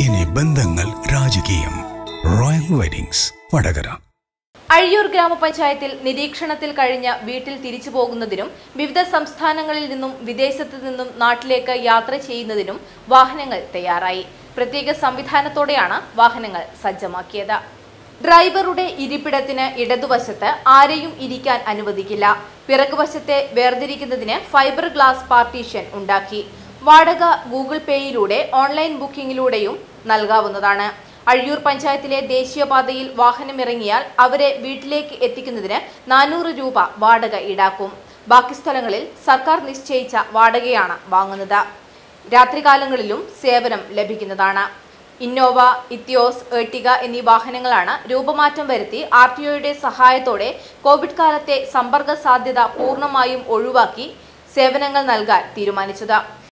ഇനി ബന്ധങ്ങൾ രാജകീയം റോയൽ വെഡിങ്സ് വടകര അഴിയൂർ ഗ്രാമപഞ്ചായത്തിൽ നിരീക്ഷണത്തിൽ കഴിഞ്ഞ വീട്ടിൽ തിരിച്ചു പോകുന്നതിനും വിവിധ സംസ്ഥാനങ്ങളിൽ നിന്നും വിദേശത്തു നിന്നും നാട്ടിലേക്ക് യാത്ര ചെയ്യുന്നതിനും വാഹനങ്ങൾ തയ്യാറായി പ്രത്യേക സംവിധാനത്തോടെയാണ് വാഹനങ്ങൾ സജ്ജമാക്കിയത് ഡ്രൈവറുടെ ഇരിപ്പിടത്തിന് ഇടതുവശത്ത് ആരെയും ഇരിക്കാൻ അനുവദിക്കില്ല പിറകുവശത്തെ വേർതിരിക്കുന്നതിന് ഫൈബർ ഗ്ലാസ് പാർട്ടീഷൻ ഉണ്ടാക്കി വാടക ഗൂഗിൾ പേയിലൂടെ ഓൺലൈൻ ബുക്കിംഗിലൂടെയും നൽകാവുന്നതാണ് അഴിയൂർ പഞ്ചായത്തിലെ ദേശീയപാതയിൽ വാഹനമിറങ്ങിയാൽ അവരെ വീട്ടിലേക്ക് എത്തിക്കുന്നതിന് നാനൂറ് രൂപ വാടക ഈടാക്കും ബാക്കി സ്ഥലങ്ങളിൽ സർക്കാർ നിശ്ചയിച്ച വാടകയാണ് വാങ്ങുന്നത് രാത്രികാലങ്ങളിലും സേവനം ലഭിക്കുന്നതാണ് ഇന്നോവ ഇത്തിയോസ് ഏർട്ടിക എന്നീ വാഹനങ്ങളാണ് രൂപമാറ്റം വരുത്തി ആർ ടി ഒയുടെ സഹായത്തോടെ കോവിഡ് കാലത്തെ സമ്പർക്ക സാധ്യത പൂർണ്ണമായും ഒഴിവാക്കി സേവനങ്ങൾ നൽകാൻ തീരുമാനിച്ചത്